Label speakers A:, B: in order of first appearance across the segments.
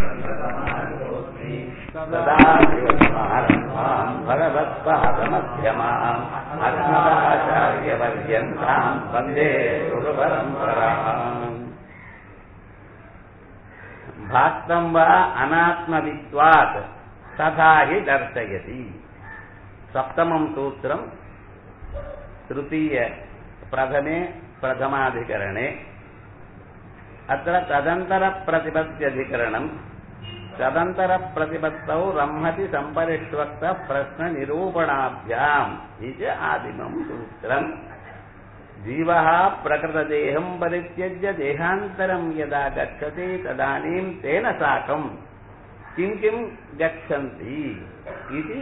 A: सदा शिवसमारम्भाम् भगवत्पादमध्यमाम् अस्मदाचार्यपर्यन्ताम् वन्दे गुरुपरम्पराम् भाक्तम् वा अनात्मवित्वात् तथा हि दर्शयति सप्तमम् सूत्रम् तृतीय प्रथमे प्रथमाधिकरणे अत्र तदन्तरप्रतिपत्त्यधिकरणम् तदन्तरप्रतिपत्तौ रम्हति सम्परिष्वक्तः प्रश्ननिरूपणाभ्याम् इति आदिमम् सूत्रम् जीवः प्रकृतदेहम् परित्यज्य देहान्तरम् यदा गच्छति तदानीम् तेन साकम् किम् किम् गच्छन्ति इति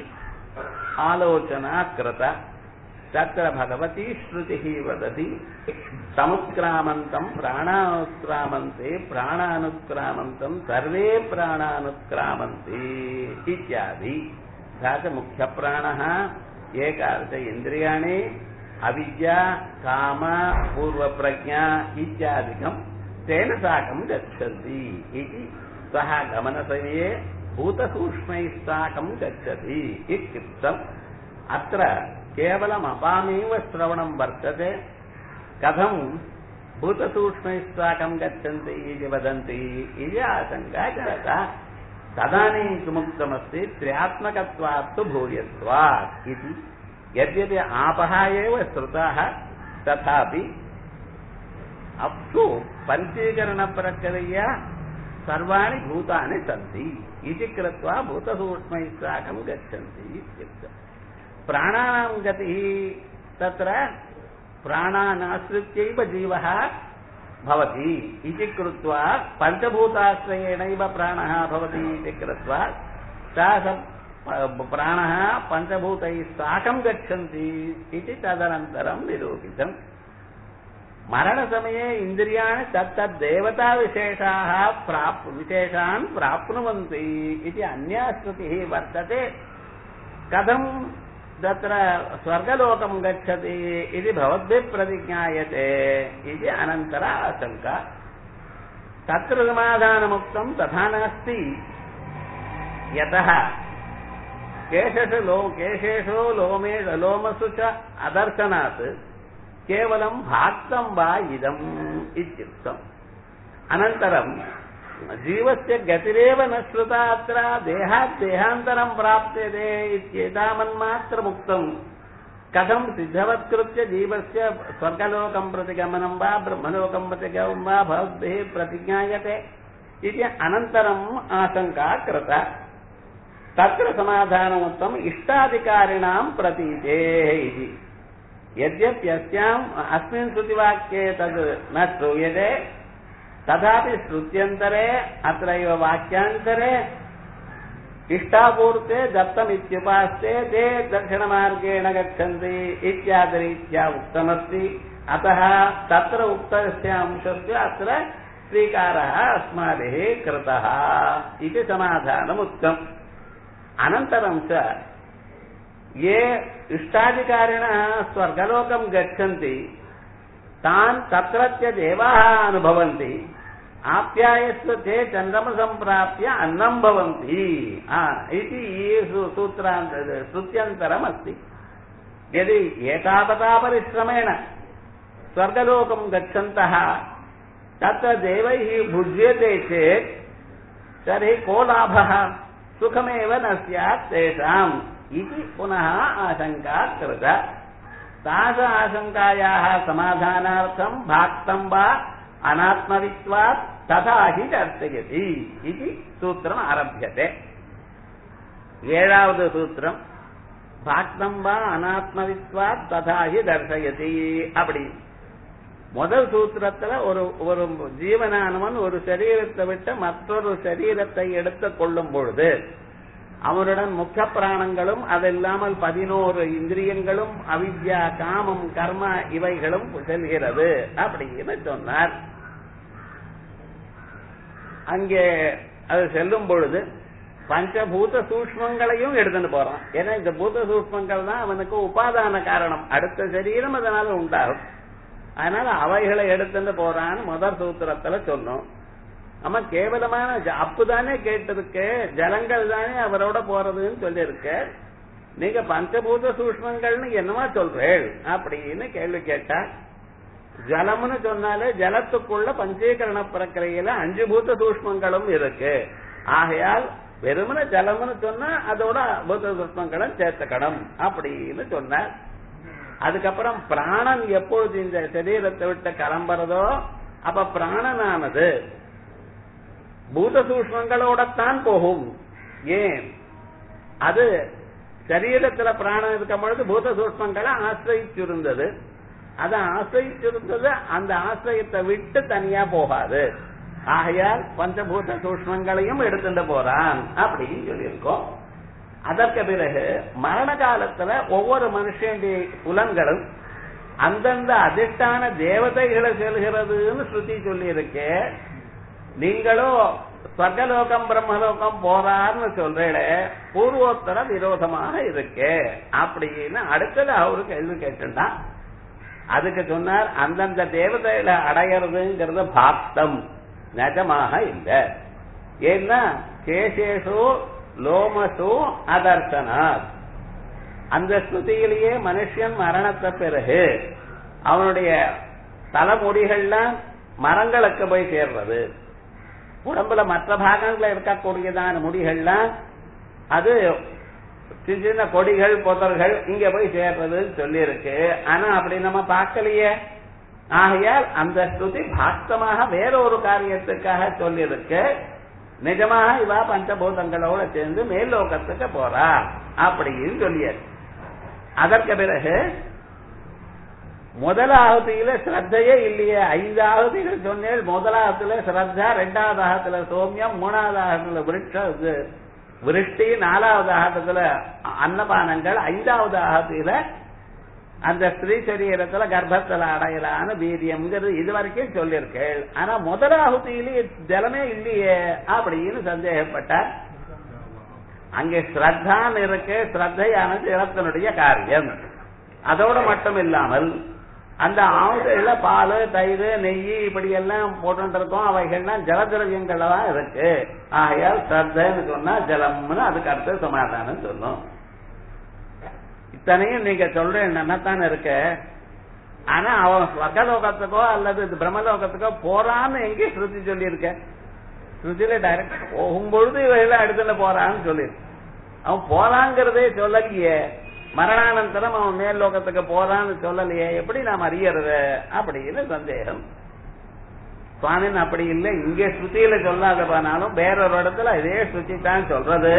A: आलोचना कृता तत्र भगवती श्रुतिः वदति समुत्क्रामन्तम् प्राणानुत्क्रामन्ते प्राणानुत्क्रामन्तम् सर्वे प्राणानुत्क्रामन्ते इत्यादि तथा च मुख्यप्राणः एकादश इन्द्रियाणि अविद्या काम पूर्वप्रज्ञा इत्यादिकम् तेन साकम् गच्छन्ति इति सः गमनसमये भूतसूक्ष्मैः साकम् गच्छति इत्युक्तम् अत्र केवलम् अपामेव श्रवणम् वर्तते कथम् भूतसूक्ष्मैः साकम् गच्छन्ति इति वदन्ति इति आशङ्का जाता तदानीम् किमुक्तमस्ति त्र्यात्मकत्वात्तु भूयत्वात् इति यद्यपि आपः एव श्रुताः तथापि अप्सु पञ्चीकरणप्रक्रिया सर्वाणि भूतानि सन्ति इति कृत्वा भूतसूक्ष्मैः साकम् गच्छन्ति इत्युक्तम् प्राणानाम् गतिः तत्र प्राणानाश्रित्यैव जीवः भवति इति कृत्वा पञ्चभूताश्रयेणैव प्राणः भवति इति कृत्वा सः प्राणः पञ्चभूतैः साकम् गच्छन्ति इति तदनन्तरम् निरूपितम् मरणसमये इन्द्रियाणि तत्तद्देवताविशेषाः प्राप् विशेषान् प्राप्नुवन्ति इति अन्या श्रुतिः वर्तते कथम् तत्र स्वर्गलोकम् गच्छति इति भवद्भिः प्रतिज्ञायते इति अनन्तर आशङ्का तत्र समाधानमुक्तम् तथा नास्ति यतः केशषु लो केशेषु लोमे लोमसु च अदर्शनात् केवलम् भाक्तम् वा इदम् इत्युक्तम् अनन्तरम् जीवस्य गतिरेव न श्रुता अत्र देहात् देहान्तरम् प्राप्यते इत्येतावन्मात्रमुक्तम् कथम् सिद्धवत्कृत्य जीवस्य स्वर्गलोकम् प्रति गमनम् वा ब्रह्मलोकम् प्रति गमनं वा भवद्भिः प्रतिज्ञायते इति अनन्तरम् आशङ्का कृता तत्र समाधानमुक्तम् इष्टाधिकारिणाम् प्रतीतेः इति यद्यप्यस्याम् अस्मिन् श्रुतिवाक्ये तद् न श्रूयते तथापि श्रुत्यन्तरे अत्रैव वाक्यान्तरे इष्टापूर्ते दत्तमित्युपास्ते ते दक्षिणमार्गेण गच्छन्ति इत्यादिरीत्या उक्तमस्ति अतः तत्र उक्तस्य अंशस्य अत्र स्वीकारः अस्माभिः कृतः इति समाधानमुक्तम् अनन्तरं च ये इष्टाधिकारिणः स्वर्गलोकं गच्छन्ति तान् तत्रत्य देवाः अनुभवन्ति आप्यायस्व ते चन्द्रमसं प्राप्य अन्नं भवन्ति इति सूत्रान्त श्रुत्यन्तरमस्ति यदि एतावता परिश्रमेण स्वर्गलोकं गच्छन्तः तत्र देवैः भुज्यते चेत् तर्हि को लाभः सुखमेव न स्यात् तेषाम् इति पुनः आशङ्का कृता तास आशङ्कायाः समाधानार्थम् भाक्तम् वा अनात्मवित्वात् तथा हि दर्शयति इति सूत्रम् आरभ्यते ஏழாவது சூத்திரம் பாக்தம் வா அனாத்மவித்வாத் ததா ஹி தர்சயதி அப்படி முதல் சூத்திரத்துல ஒரு ஒரு ஜீவனானவன் ஒரு சரீரத்தை விட்டு மற்றொரு சரீரத்தை எடுத்துக் கொள்ளும் பொழுது அவனுடன் முக்க பிராணங்களும் அதில்லாமல் பதினோரு இந்திரியங்களும் அவித்யா காமம் கர்ம இவைகளும் செல்கிறது அப்படின்னு சொன்னார் அங்கே அது செல்லும் பொழுது பஞ்சபூத சூஷ்மங்களையும் எடுத்துட்டு போறான் ஏன்னா இந்த பூத சூஷ்மங்கள் தான் அவனுக்கு உபாதான காரணம் அடுத்த சரீரம் அதனால உண்டாகும் அதனால அவைகளை எடுத்துட்டு போறான்னு முதல் சூத்திரத்துல சொன்னோம் ஆமா கேவலமான ஜ- அப்புதானே கேட்டிருக்கு ஜலங்கள் தானே அவரோட போறதுன்னு சொல்லியிருக்க நீங்க பஞ்சபூத சூஷ்மங்கள்னு என்னமா சொல்றேள் அப்படின்னு கேள்வி கேட்டா ஜலம்னு சொன்னாலே ஜலத்துக்குள்ள பஞ்சீகரண பிரக்கிரையில அஞ்சு பூத சூஷ்மங்களும் இருக்கு ஆகையால் வெறுமன ஜலம்னு சொன்னா அதோட பூத சூஷ்மங்களும் சேர்த்துக்கணும் அப்படின்னு சொன்னார் அதுக்கப்புறம் பிராணன் எப்பொழுது இந்த சரீரத்தை விட்டு கிளம்புறதோ அப்ப பிராணனானது பூத சூஷ்மங்களோடத்தான் போகும் ஏன் அது சரீரத்துல பிராணம் இருக்கும் பொழுது பூத சூஷ்மங்களை ஆசிரியிருந்தது அதை ஆசிரியிருந்தது அந்த ஆசிரியத்தை விட்டு தனியா போகாது ஆகையால் பஞ்சபூத சூஷ்மங்களையும் எடுத்துட்டு போறான் அப்படின்னு சொல்லியிருக்கோம் அதற்கு பிறகு மரண காலத்துல ஒவ்வொரு மனுஷனுடைய புலன்களும் அந்தந்த அதிஷ்டான தேவதைகளை செல்கிறதுன்னு ஸ்ருதி சொல்லி இருக்கு நீங்களோ ஸ்வர்கலோகம் பிரம்மலோகம் போறார்னு சொல்றீங்களே பூர்வோத்தர விரோதமாக இருக்கு அப்படின்னு அடுத்தது அவரு கேள்வி கேட்டுண்டா அதுக்கு சொன்னார் அந்தந்த தேவதைகளை அடையிறதுங்கிறது பாக்தம் நிஜமாக இல்லை ஏன்னா கேசேஷு லோமசு அதர்சனாத் அந்த ஸ்ருதியிலேயே மனுஷன் மரணத்தை பிறகு அவனுடைய தலைமுடிகள்லாம் மரங்களுக்கு போய் சேர்றது உடம்புல மற்ற பாகங்கள்ல இருக்கக்கூடியதான முடிகள்லாம் அது சின்ன சின்ன கொடிகள் புதர்கள் இங்க போய் சேர்றதுன்னு சொல்லி இருக்கு ஆனா அப்படி நம்ம பார்க்கலையே ஆகையால் அந்த ஸ்ருதி பாக்தமாக வேற ஒரு காரியத்துக்காக சொல்லியிருக்கு நிஜமாக இவா பஞ்சபூதங்களோட சேர்ந்து மேல்லோகத்துக்கு போறா அப்படின்னு சொல்லியாரு அதற்கு பிறகு முதலாவதுல ஸ்ரத்தையே இல்லையே ஐந்தாவதுல சொன்னேன் முதலாவதுல ஸ்ரத்தா ரெண்டாவது ஆகத்துல சோமியம் மூணாவது ஆகத்துல விருட்ச இது விருஷ்டி நாலாவது ஆகத்துல அன்னபானங்கள் ஐந்தாவது ஆகத்துல அந்த ஸ்திரீ சரீரத்துல கர்ப்பத்துல அடையலான வீரியம்ங்கிறது இது வரைக்கும் சொல்லியிருக்கேள் ஆனா முதலாவதியிலே ஜலமே இல்லையே அப்படின்னு சந்தேகப்பட்டார் அங்கே ஸ்ரத்தான் இருக்கு ஸ்ரத்தையானது ஜலத்தினுடைய காரியம் அதோட மட்டும் இல்லாமல் அந்த ஆவுதையில பால் தயிர் நெய் இப்படி எல்லாம் போட்டு இருக்கோம் அவைகள்லாம் ஜலதிரவியங்கள் தான் இருக்கு ஆகையால் ஸ்ரத்தைன்னு சொன்னா ஜலம்னு அதுக்கு அடுத்து சமாதானம் சொல்லும் இத்தனையும் நீங்க சொல்ற என்னத்தான் இருக்கு ஆனா அவன் ஸ்வர்கலோகத்துக்கோ அல்லது பிரம்மலோகத்துக்கோ போறான்னு எங்கே ஸ்ருதி சொல்லியிருக்க ஸ்ருதியில டைரக்ட் போகும்பொழுது இவையெல்லாம் எடுத்துட்டு போறான்னு சொல்லியிருக்கு அவன் போறாங்கிறதே சொல்லலையே மரணானந்தரம் அவன் மேல் லோகத்துக்கு போறான்னு சொல்லலையே எப்படி நாம் அறியறது அப்படின்னு சந்தேகம் சுவாமின் அப்படி இல்லை இங்கே ஸ்ருதியில சொல்லாத போனாலும் வேறொரு இடத்துல இதே ஸ்ருதி தான் சொல்றது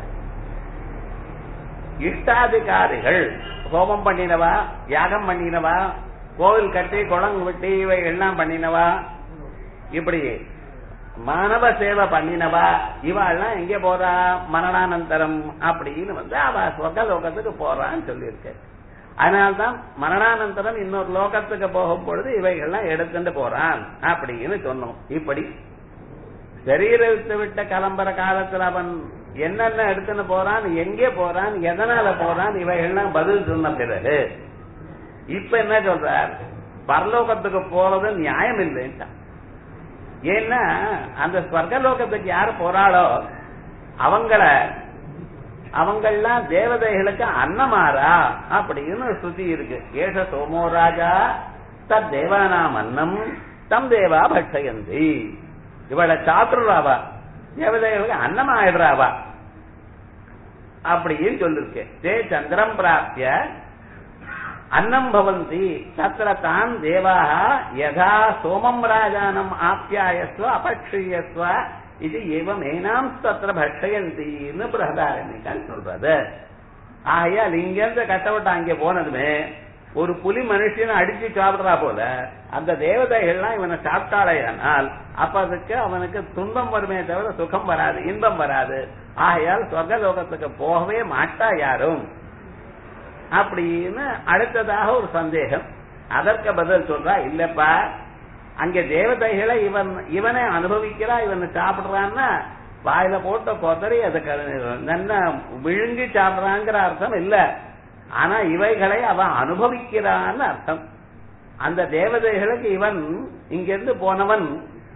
A: இஷ்டாதிகாரிகள் ஹோமம் பண்ணினவா யாகம் பண்ணினவா கோவில் கட்டி குளம் வெட்டி இவை எல்லாம் பண்ணினவா இப்படி மாணவ சேவை பண்ணினவா இவாள்லாம் எங்க போறா மரணானந்தரம் அப்படின்னு வந்து அவ சொர்க்க லோகத்துக்கு போறான்னு சொல்லியிருக்கு அதனால்தான் மரணானந்தரம் இன்னொரு லோகத்துக்கு போகும் பொழுது இவைகள்லாம் எடுத்துட்டு போறான் அப்படின்னு சொன்னோம் இப்படி சரீரத்தை விட்ட கிளம்புற காலத்துல அவன் என்னென்ன எடுத்துன்னு போறான் எங்கே போறான் எதனால போறான் இவைகள்லாம் பதில் சொன்ன பிறகு இப்ப என்ன சொல்றார் பரலோகத்துக்கு போறது நியாயம் இல்லைன்ட்டான் ஏன்னா அந்த ஸ்வர்கலோகத்துக்கு யார் போறாளோ அவங்கள அவங்கெல்லாம் தேவதைகளுக்கு அன்னமாரா அப்படின்னு ஸ்ருதி இருக்கு ஏஷ சோமோ ராஜா தத் தேவானாம் அன்னம் தம் தேவா பட்சயந்தி இவளை சாப்பிடுறாவா தேவதைகளுக்கு அன்னம் ஆயிடுறாவா அப்படின்னு சொல்லிருக்கு தே சந்திரம் பிராப்திய அன்னம் பவந்தி தத்திர தான் தேவாக யதா சோமம் ராஜானம் ஆப்யாயஸ்வ அபக்ஷயஸ்வ இது ஏவம் ஏனாம் தத்திர பட்சயந்தின்னு பிரகதாரணிகள் சொல்றது ஆகையால் இங்கிருந்து கட்டவிட்டு அங்கே போனதுமே ஒரு புலி மனுஷனை அடிச்சு சாப்பிடுறா போல அந்த தேவதைகள்லாம் இவனை சாப்பிட்டாலேயானால் அப்ப அதுக்கு அவனுக்கு துன்பம் வருமே தவிர சுகம் வராது இன்பம் வராது ஆகையால் சொர்க்கலோகத்துக்கு போகவே மாட்டா யாரும் அப்படின்னு அடுத்ததாக ஒரு சந்தேகம் அதற்கு பதில் சொல்றா இல்லப்பா அங்க தேவதைகளை இவன் இவனை அனுபவிக்கிறா இவனை சாப்பிடுறான்னா வாயில போட்ட கொதறி அதுக்கு நல்லா விழுங்கி சாப்பிடுறாங்கிற அர்த்தம் இல்ல ஆனா இவைகளை அவன் அனுபவிக்கிறான்னு அர்த்தம் அந்த தேவதைகளுக்கு இவன் இங்கிருந்து போனவன்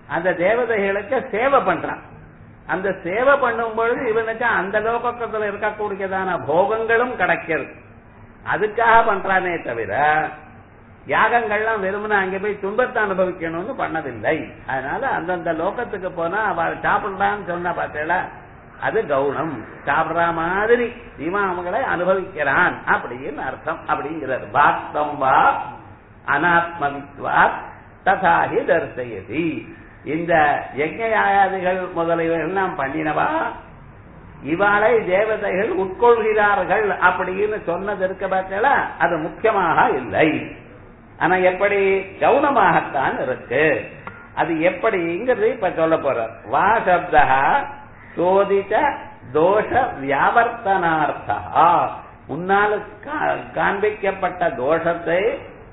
A: அந்த தேவதைகளுக்கு சேவை பண்றான் அந்த சேவை பண்ணும் பொழுது இவனுக்கு அந்த லோகத்துல இருக்கக்கூடியதான போகங்களும் கிடைக்கிறது அதுக்காக பண்றானே தவிர யாகங்கள்லாம் வெறுமனே அங்க போய் துன்பத்தை அனுபவிக்கணும்னு பண்ணதில்லை அதனால அந்தந்த லோகத்துக்கு போனா அவ சாப்பிடலான்னு சொன்னா பார்த்தேல அது கவுனம் சாப்பிடுற மாதிரி இவன் அவங்களை அனுபவிக்கிறான் அப்படின்னு அர்த்தம் அப்படிங்கிறார் பாக்தம் வா அனாத்மவித்வா ததாகி தர்சயதி இந்த யஜ்ஞயாதிகள் முதலியவைகள் எல்லாம் பண்ணினவா இவாளை தேவதைகள் உட்கொள்கிறார்கள் அப்படின்னு சொன்னது இருக்க பார்த்தல அது முக்கியமாக இல்லை ஆனா எப்படி கவுனமாகத்தான் இருக்கு அது எப்படிங்கிறது இப்ப சொல்ல போறார் வா சப்தா சோதித்த தோஷ வியாவர்த்தனார்த்தா முன்னால் காண்பிக்கப்பட்ட தோஷத்தை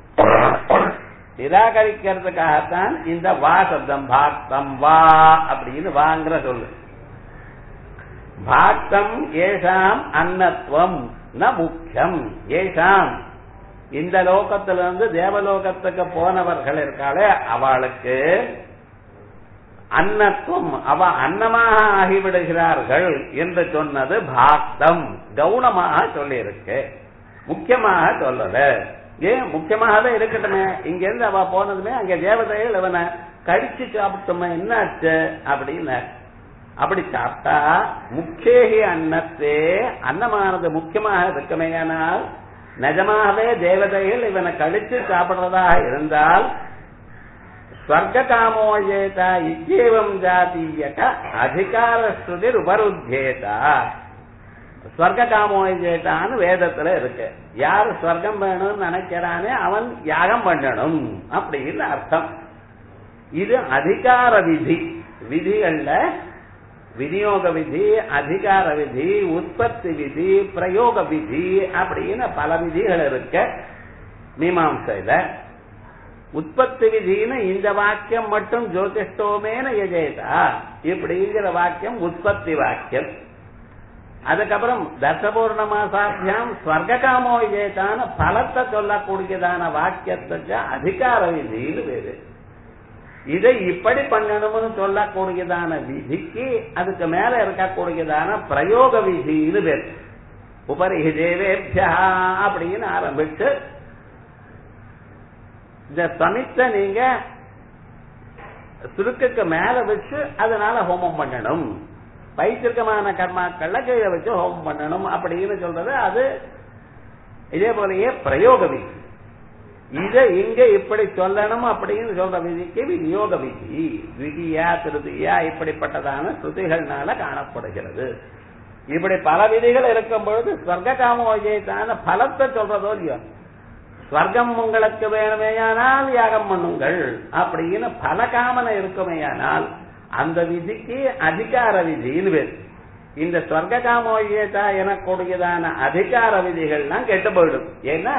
A: நிராகரிக்கிறதுக்காகத்தான் இந்த வா சப்தம் பாக்தம் வா அப்படின்னு வாங்கிற சொல்லு பாக்தம் ஏஷாம் அன்னத்துவம் ந முக்கியம் ஏஷாம் இந்த லோகத்திலிருந்து தேவலோகத்துக்கு போனவர்கள் இருக்காளே அவளுக்கு அன்னத்துவம் அவ அன்னமாக ஆகிவிடுகிறார்கள் என்று சொன்னது பாக்தம் கவுனமாக சொல்லியிருக்கு முக்கியமாக சொல்லல ஏன் முக்கியமாகவே இருக்கட்டுமே இங்க இருந்து அவ போனதுமே அங்க தேவதைகள் அவனை கடிச்சு சாப்பிட்டோமே என்னாச்சு அப்படின்னு அப்படி சாப்பிட்டா முக்கியகி அன்னத்தே அன்னமானது முக்கியமாக இருக்குமேயானால் நிஜமாகவே தேவதைகள் இவனை கழிச்சு சாப்பிடுறதாக இருந்தால் ஸ்வர்க காமோஜேதா இச்சேவம் ஜாதீயக அதிகார ஸ்ருதி உபருத்தேதா ஸ்வர்க காமோஜேதான்னு வேதத்துல இருக்கு யார் ஸ்வர்க்கம் வேணும்னு நினைக்கிறானே அவன் யாகம் பண்ணணும் அப்படின்னு அர்த்தம் இது அதிகார விதி விதிகள்ல விநியோக விதி அதிகார விதி உற்பத்தி விதி பிரயோக விதி அப்படின்னு பல விதிகள் இருக்க மீமாசையில உற்பத்தி விதின்னு இந்த வாக்கியம் மட்டும் ஜோதிஷ்டோமேன எஜேதா இப்படிங்கிற வாக்கியம் உற்பத்தி வாக்கியம் அதுக்கப்புறம் தசபூர்ணமாசாத்தியம் ஸ்வர்காமோ விஜயத்தான பலத்தை சொல்லக்கூடியதான வாக்கியத்துக்கு அதிகார விதின்னு பேரு இதை இப்படி பண்ணணும்னு சொல்லக்கூடியதான விதிக்கு அதுக்கு மேல இருக்கக்கூடியதான பிரயோக விதின்னு பேர் உபரிஹி தேவேபியா அப்படின்னு ஆரம்பிச்சு இந்த சமித்த நீங்க சுருக்குக்கு மேல வச்சு அதனால ஹோமம் பண்ணணும் பைத்திருக்கமான கர்மாக்கள்ல கீழே வச்சு ஹோமம் பண்ணணும் அப்படின்னு சொல்றது அது இதே போலயே பிரயோக விதி இதை இங்க இப்படி சொல்லணும் அப்படின்னு சொல்ற விதிக்கு விநியோக விதி விதியா திருதியா இப்படிப்பட்டதான ஸ்ருதிகள்னால காணப்படுகிறது இப்படி பல விதிகள் இருக்கும் பொழுது ஸ்வர்க காமோஜயத்தான பலத்தை சொல்றதோ இல்லையோ ஸ்வர்க்கம் உங்களுக்கு வேணுமேயானால் யாகம் பண்ணுங்கள் அப்படின்னு பல காமனை இருக்குமேயானால் அந்த விதிக்கு அதிகார விதின்னு பேர் இந்த ஸ்வர்க காமோஜயத்தா எனக்கூடியதான அதிகார விதிகள்லாம் கெட்டு போயிடும் ஏன்னா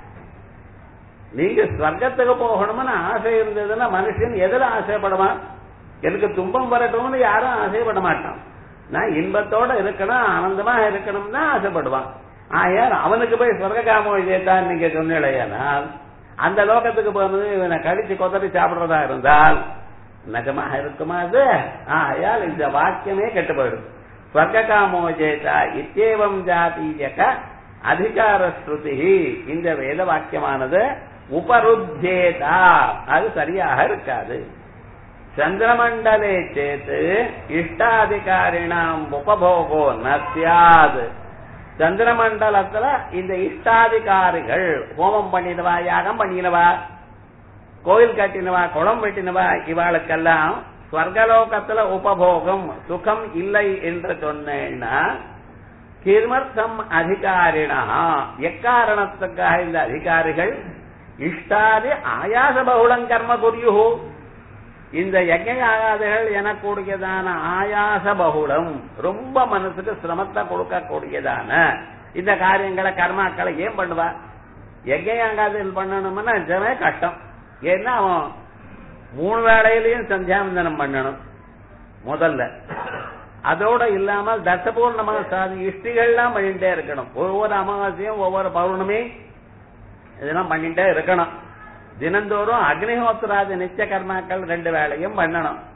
A: நீங்க ஸ்வர்க்கத்துக்கு போகணும்னு ஆசை இருந்ததுன்னா மனுஷன் எதுல ஆசைப்படுவான் எனக்கு துன்பம் வரட்டும்னு யாரும் ஆசைப்பட மாட்டான் நான் இன்பத்தோட இருக்கணும் ஆனந்தமா இருக்கணும் தான் ஆசைப்படுவான் ஆயார் அவனுக்கு போய் சொர்க்காமோ இதேதான் நீங்க சொன்னீங்களேனால் அந்த லோகத்துக்கு போனது இவனை கடிச்சு கொத்தடி சாப்பிடுறதா இருந்தால் நிஜமாக இருக்குமா அது ஆயால் இந்த வாக்கியமே கெட்டு போயிடும் ஸ்வர்காமோ ஜேதா இத்தேவம் ஜாதீயக அதிகார ஸ்ருதி இந்த வேத வாக்கியமானது உபருத்தேதா அது சரியாக இருக்காது சந்திரமண்டலே சேத்து இஷ்டாதிகாரிணாம் உபபோகோ நசியாது சந்திரமண்டலத்துல இந்த இஷ்டாதிகாரிகள் ஹோமம் பண்ணினவா யாகம் பண்ணினவா கோயில் கட்டினவா குளம் வெட்டினவா இவாளுக்கெல்லாம் ஸ்வர்கலோகத்துல உபபோகம் சுகம் இல்லை என்று சொன்னேன்னா கிமர்த்தம் அதிகாரினா எக்காரணத்துக்காக இந்த அதிகாரிகள் இஷ்டாதி ஆயாச பகுளம் கர்ம குறியு இந்த யஜ்யாகாதிகள் எனக்கூடியதான ஆயாச பகுளம் ரொம்ப மனசுக்கு சிரமத்தை கொடுக்கக்கூடியதான இந்த காரியங்களை கர்மாக்களை ஏன் பண்ணுவா யஜ்யாகாதிகள் பண்ணணும்னா நிஜமே கஷ்டம் ஏன்னா அவன் மூணு வேளையிலையும் சந்தியாவந்தனம் பண்ணணும் முதல்ல அதோட இல்லாமல் தசபூர்ணமாக சாதி இஷ்டிகள்லாம் பண்ணிட்டே இருக்கணும் ஒவ்வொரு அமாவாசையும் ஒவ்வொரு பௌர்ணமி இதெல்லாம் பண்ணிட்டே இருக்கணும் தினந்தோறும் அக்னிஹோத்திராதி நித்திய கர்மாக்கள் ரெண்டு வேலையும் பண்ணணும்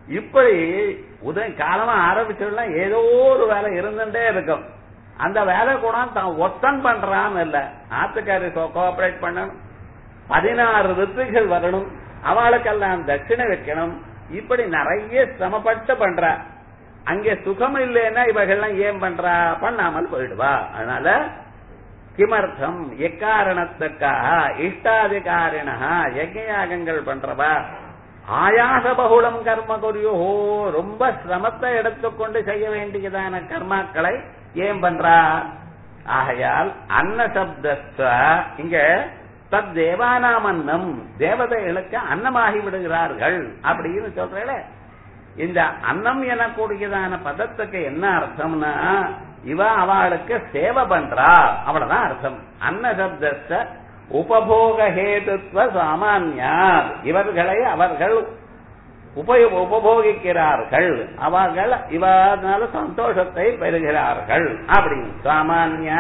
A: இப்படி உதய காலமா ஆரம்பிச்சதுனா ஏதோ ஒரு வேலை இருந்துட்டே இருக்கும் அந்த வேலை கூட தான் ஒத்தன் பண்றான்னு இல்ல ஆத்துக்காரி கோஆபரேட் பண்ணணும் பதினாறு ரித்துகள் வரணும் அவளுக்கெல்லாம் தட்சிணை வைக்கணும் இப்படி நிறைய சிரமப்பட்டு பண்றா அங்கே சுகம் இல்லைன்னா இவகள்லாம் ஏன் பண்றா பண்ணாமல் போயிடுவா அதனால கிமர்த்தம் எக்காரணத்துக்காக இஷ்டாதிகாரிணா யஜ்யாகங்கள் பண்றவா ஆயாச பகுளம் கர்ம குறியோ ரொம்ப சிரமத்தை எடுத்துக்கொண்டு செய்ய வேண்டியதான கர்மாக்களை ஏன் பண்றா ஆகையால் அன்ன சப்த இங்க தத் தேவானாம் அன்னம் தேவதைகளுக்கு அன்னமாகி விடுகிறார்கள் அப்படின்னு சொல்றேன் இந்த அன்னம் எனக்கூடியதான பதத்துக்கு என்ன அர்த்தம்னா இவ அவளுக்கு சேவை பண்றா அவ்வளவுதான் அர்த்தம் அன்ன சப்த உபபோக ஹேதுத்வ சாமான்யா இவர்களை அவர்கள் உபய உபபோகிக்கிறார்கள் அவர்கள் இவனால சந்தோஷத்தை பெறுகிறார்கள் அப்படின்னு சாமான்ய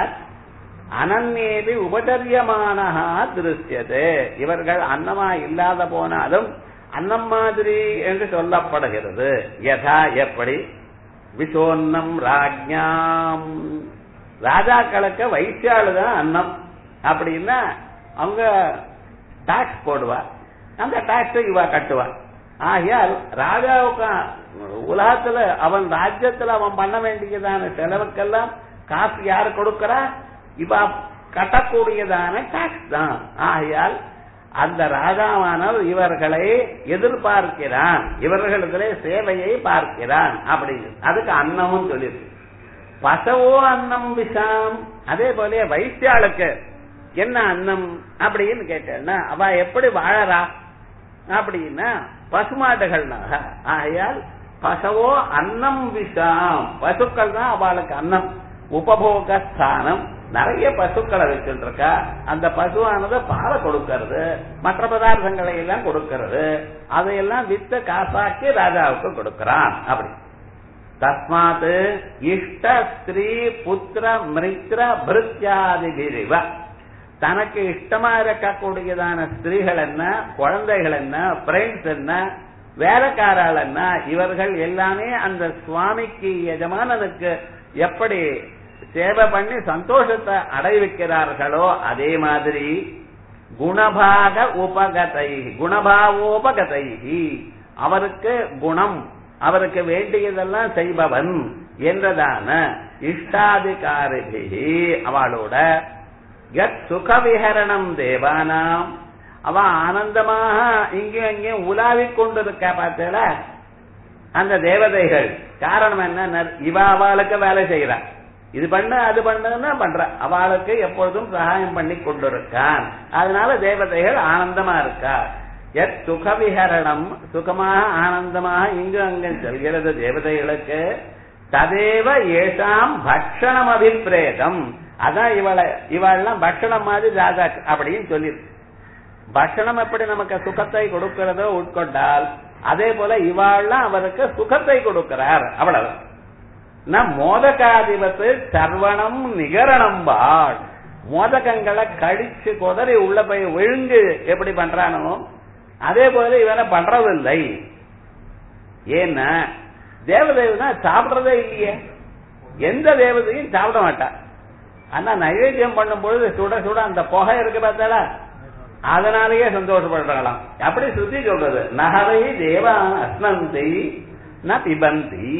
A: அனநேபி உபச்சரியமானஹா திருஷ்யது இவர்கள் அன்னமா இல்லாத போனாலும் அன்னம் மாதிரி என்று சொல்லப்படுகிறது யதா எப்படி விசோன்னம் ராஜ்ஞாம் ராஜாக்களுக்கு வைசியாளுதான் அன்னம் அப்படின்னா அவங்க டாக்ஸ் போடுவா அந்த டாக்ஸ் இவ கட்டுவா ஆகையால் ராஜாவுக்கு உலகத்துல அவன் ராஜ்யத்துல அவன் பண்ண வேண்டியதான செலவுக்கெல்லாம் காசு யாரு கொடுக்கறா இவ கட்டக்கூடியதான டாக்ஸ் தான் ஆகையால் அந்த ராஜாவானவர் இவர்களை எதிர்பார்க்கிறான் இவர்களிடத்திலே சேவையை பார்க்கிறான் அப்படின்னு அதுக்கு அன்னமும் சொல்லிருக்கு பசவோ அன்னம் விஷாம் அதே போல வைத்தியாளுக்கு என்ன அன்னம் அப்படின்னு கேட்டேன்னா அவ எப்படி வாழறா அப்படின்னா பசுமாடுகள்னாக ஆகையால் பசவோ அன்னம் விஷாம் பசுக்கள் தான் அவளுக்கு அன்னம் உபபோக ஸ்தானம் நிறைய பசுக்களை வச்சுட்டு இருக்கா அந்த பசுவானது பாலை கொடுக்கறது மற்ற பதார்த்தங்களை எல்லாம் கொடுக்கறது அதையெல்லாம் வித்த காசாக்கி ராஜாவுக்கு கொடுக்கறான் அப்படி தஸ்மாத் இஷ்ட ஸ்திரீ புத்திர மிருத்ர பிருத்யாதி விரிவ தனக்கு இஷ்டமா இருக்கக்கூடியதான ஸ்திரீகள் என்ன குழந்தைகள் என்ன பிரெண்ட்ஸ் என்ன வேலைக்காரால் என்ன இவர்கள் எல்லாமே அந்த சுவாமிக்கு எஜமானனுக்கு எப்படி சேவை பண்ணி சந்தோஷத்தை அடைவிக்கிறார்களோ அதே மாதிரி குணபாக உபகதை குணபாவோபகதை அவருக்கு குணம் அவருக்கு வேண்டியதெல்லாம் செய்பவன் என்றதான இஷ்டாதிகாரிகி அவளோட யத் சுகவிஹரணம் தேவானாம் அவ ஆனந்தமாக இங்கேயும் அங்கேயும் உலாவிக் கொண்டிருக்கா பார்த்தல அந்த தேவதைகள் காரணம் என்ன இவ அவளுக்கு வேலை செய்யறா இது பண்ண அது பண்ணுன்னா பண்ற அவளுக்கு எப்பொழுதும் சகாயம் பண்ணி கொண்டிருக்கான் அதனால தேவதைகள் ஆனந்தமா இருக்கா எத் சுகவிஹரணம் சுகமாக ஆனந்தமாக இங்கு அங்கு செல்கிறது தேவதைகளுக்கு ததேவ ஏஷாம் பக்ஷணம் அபிப்பிரேதம் அதான் இவளை இவள்லாம் பக்ஷணம் மாதிரி ராஜா அப்படின்னு சொல்லிருக்கு பக்ஷணம் எப்படி நமக்கு சுகத்தை கொடுக்கிறதோ உட்கொண்டால் அதே போல இவாள்லாம் அவருக்கு சுகத்தை கொடுக்கிறார் அவ்வளவு நம் மோதகாதிபத்து சர்வணம் நிகரணம் வாழ் மோதகங்களை கடிச்சு குதறி உள்ள போய் விழுங்கு எப்படி பண்றானோ அதே போல இவனை பண்றதில்லை ஏன்னா தேவதேவி தான் சாப்பிடுறதே இல்லையே எந்த தேவதையும் சாப்பிட மாட்டா ஆனா நைவேத்தியம் பண்ணும் பொழுது சுட சுட அந்த புகை இருக்கு பார்த்தாளா அதனாலேயே சந்தோஷப்படுறாங்களாம் அப்படி சுத்தி சொல்றது நகரை தேவா அஸ்னந்தி ந பிபந்தி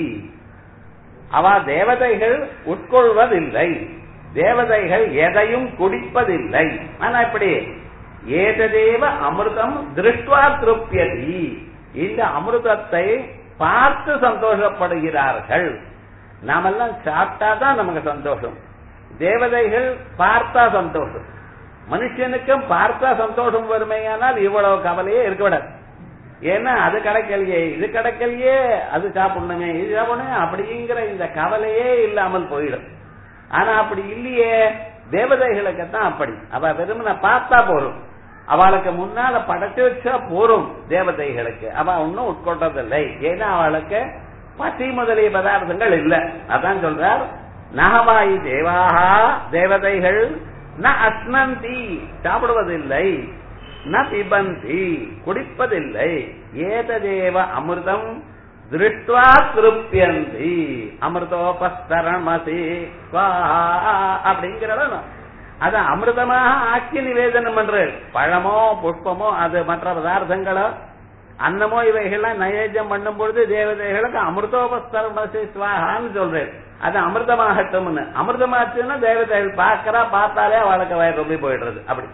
A: அவ தேவதைகள் உட்கொள்வதில்லை தேவதைகள் எதையும் குடிப்பதில்லை ஆனா இப்படி ஏததேவ அமிர்தம் திருஷ்டுவா திருப்தியதி இந்த அமிர்தத்தை பார்த்து சந்தோஷப்படுகிறார்கள் நாமெல்லாம் சாப்பிட்டா தான் நமக்கு சந்தோஷம் தேவதைகள் பார்த்தா சந்தோஷம் மனுஷனுக்கும் பார்த்தா சந்தோஷம் வறுமையானால் இவ்வளவு கவலையே இருக்க விடாது ஏன்னா அது கிடைக்கலையே இது கிடைக்கலையே அது சாப்பிடணுமே இது சாப்பிடணுமே அப்படிங்கிற இந்த கவலையே இல்லாமல் போயிடும் ஆனா அப்படி இல்லையே தேவதைகளுக்கு தான் அப்படி அவ வெறுமனை பார்த்தா போறோம் அவளுக்கு முன்னால படைச்சு வச்சா போறோம் தேவதைகளுக்கு அவ ஒன்னும் உட்கொண்டதில்லை ஏன்னா அவளுக்கு பசி முதலிய பதார்த்தங்கள் இல்ல அதான் சொல்றார் நகவாயி தேவாகா தேவதைகள் ந அஸ்னந்தி சாப்பிடுவதில்லை ந பிபந்தி குடிப்பதில்லை ஏததேவ அமிர்தம் திருஷ்டுவா திருப்தியந்தி அமிர்தோபஸ்தரணமசி அப்படிங்கிறத அது அமிர்தமாக ஆக்கி நிவேதனம் பண்றது பழமோ புஷ்பமோ அது மற்ற பதார்த்தங்களோ அன்னமோ இவைகள்லாம் நைவேத்தியம் பண்ணும் பொழுது தேவதைகளுக்கு அமிர்தோபஸ்தரணமசி சுவாகான்னு சொல்றேன் அது அமிர்தமாகட்டும்னு அமிர்தமாச்சுன்னா தேவதைகள் பார்க்கறா பார்த்தாலே அவளுக்கு வயிறு ரொம்ப போயிடுறது அப்படி